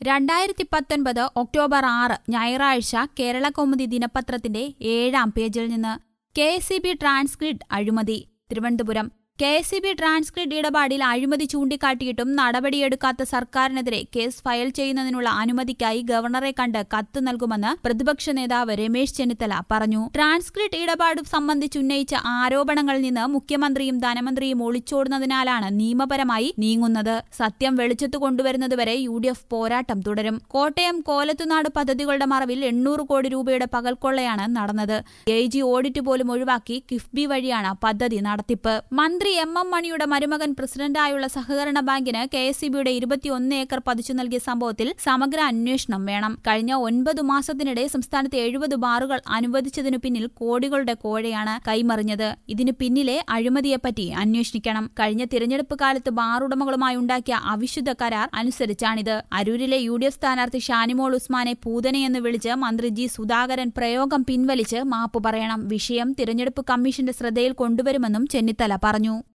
രണ്ടായിരത്തി പത്തൊൻപത് ഒക്ടോബർ ആറ് ഞായറാഴ്ച കേരള കൗമുദി ദിനപത്രത്തിന്റെ ഏഴാം പേജിൽ നിന്ന് കെ എസ് ബി ട്രാൻസ്ക്രിപ്റ്റ് അഴിമതി Thiruvananthapuram K S B transcript ഇടപാടിൽ അഴിമതി ചൂണ്ടിക്കാട്ടിയിട്ടും നടപടിയെടുക്കാത്ത സർക്കാരിനെതിരെ കേസ് ഫയൽ ചെയ്യുന്നതിനുള്ള അനുമതിക്കായി ഗവർണറെ കണ്ട് കത്ത് നൽകുമെന്ന് പ്രതിപക്ഷ നേതാവ് രമേശ് ചെന്നിത്തല പറഞ്ഞു ട്രാൻസ്ക്രിപ്റ്റ് ഇടപാട് സംബന്ധിച്ച് ഉന്നയിച്ച ആരോപണങ്ങളിൽ നിന്ന് മുഖ്യമന്ത്രിയും ധനമന്ത്രിയും ഒളിച്ചോടുന്നതിനാലാണ് നിയമപരമായി നീങ്ങുന്നത് സത്യം വെളിച്ചത്ത് കൊണ്ടുവരുന്നതുവരെ യു ഡി എഫ് പോരാട്ടം തുടരും കോട്ടയം കോലത്തുനാട് പദ്ധതികളുടെ മറവിൽ എണ്ണൂറ് കോടി രൂപയുടെ പകൽക്കൊള്ളയാണ് നടന്നത് എ ജി ഓഡിറ്റ് പോലും ഒഴിവാക്കി കിഫ്ബി വഴിയാണ് പദ്ധതി നടത്തിപ്പ് മന്ത്രി എം എം മണിയുടെ മരുമകൻ പ്രസിഡന്റായുള്ള സഹകരണ ബാങ്കിന് കെ എസ് ബിയുടെ ഇരുപത്തിയൊന്ന് ഏക്കർ പതിച്ചു നൽകിയ സംഭവത്തിൽ സമഗ്ര അന്വേഷണം വേണം കഴിഞ്ഞ ഒൻപത് മാസത്തിനിടെ സംസ്ഥാനത്ത് എഴുപത് ബാറുകൾ അനുവദിച്ചതിനു പിന്നിൽ കോടികളുടെ കോഴയാണ് കൈമറിഞ്ഞത് ഇതിനു പിന്നിലെ അഴിമതിയെപ്പറ്റി അന്വേഷിക്കണം കഴിഞ്ഞ തിരഞ്ഞെടുപ്പ് കാലത്ത് ബാർ ഉടമകളുമായി ഉണ്ടാക്കിയ അവിശുദ്ധ കരാർ അനുസരിച്ചാണിത് അരൂരിലെ യു ഡി എഫ് സ്ഥാനാർത്ഥി ഷാനിമോൾ ഉസ്മാനെ പൂതനയെന്ന് വിളിച്ച് മന്ത്രി ജി സുധാകരൻ പ്രയോഗം പിൻവലിച്ച് മാപ്പ് പറയണം വിഷയം തിരഞ്ഞെടുപ്പ് കമ്മീഷന്റെ ശ്രദ്ധയിൽ കൊണ്ടുവരുമെന്നും ചെന്നിത്തല പറഞ്ഞു